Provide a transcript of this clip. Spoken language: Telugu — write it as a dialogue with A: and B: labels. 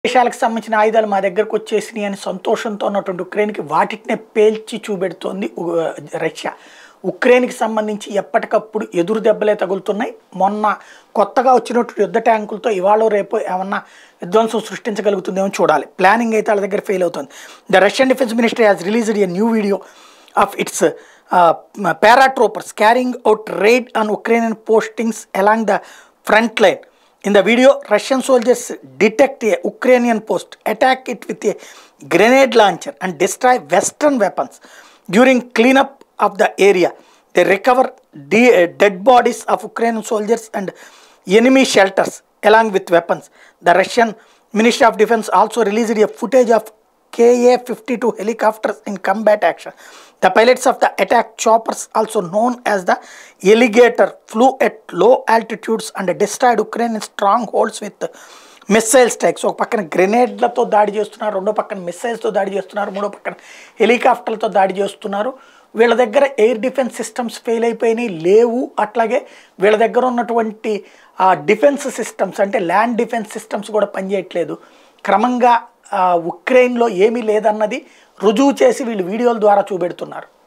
A: దేశాలకు సంబంధించిన ఆయుధాలు మా దగ్గరకు వచ్చేసినాయి అని సంతోషంతో ఉన్నటువంటి ఉక్రెయిన్కి వాటినే పేల్చి చూపెడుతోంది ఉ- రష్యా ఉక్రెయిన్కి సంబంధించి ఎప్పటికప్పుడు ఎదురు దెబ్బలే తగులుతున్నాయి మొన్న కొత్తగా వచ్చినటువంటి యుద్ధ ట్యాంకులతో ఇవాళ రేపు ఏమన్నా విధ్వంసం సృష్టించగలుగుతుందేమో చూడాలి ప్లానింగ్ అయితే వాళ్ళ దగ్గర ఫెయిల్ అవుతుంది the Russian defence ministry has released a new video of its paratroopers carrying out raid on Ukraine postings along the front line In the video, Russian soldiers detect a Ukrainian post, attack it with a grenade launcher, and destroy Western weapons. During cleanup of the area, they recover de- uh, dead bodies of Ukrainian soldiers and enemy shelters along with weapons. The Russian Ministry of Defense also released a footage of KA 52 helicopters in combat action. The pilots of the attack choppers, also known as the alligator, flew at low altitudes and destroyed Ukrainian strongholds with missile strikes ఒక పక్కన గ్రెనేడ్లతో దాడి చేస్తున్నారు రెండో పక్కన మిస్సైల్స్తో దాడి చేస్తున్నారు మూడో పక్కన హెలికాప్టర్లతో దాడి చేస్తున్నారు వీళ్ళ దగ్గర ఎయిర్ డిఫెన్స్ సిస్టమ్స్ ఫెయిల్ అయిపోయినాయి లేవు అట్లాగే వీళ్ళ దగ్గర ఉన్నటువంటి ఆ డిఫెన్స్ సిస్టమ్స్ అంటే ల్యాండ్ డిఫెన్స్ సిస్టమ్స్ కూడా పనిచేయట్లేదు క్రమంగా ఆ, ఉక్రెయిన్లో ఏమీ లేదన్నది రుజువు చేసి వీళ్ళు వీడియోల ద్వారా చూపెడుతున్నారు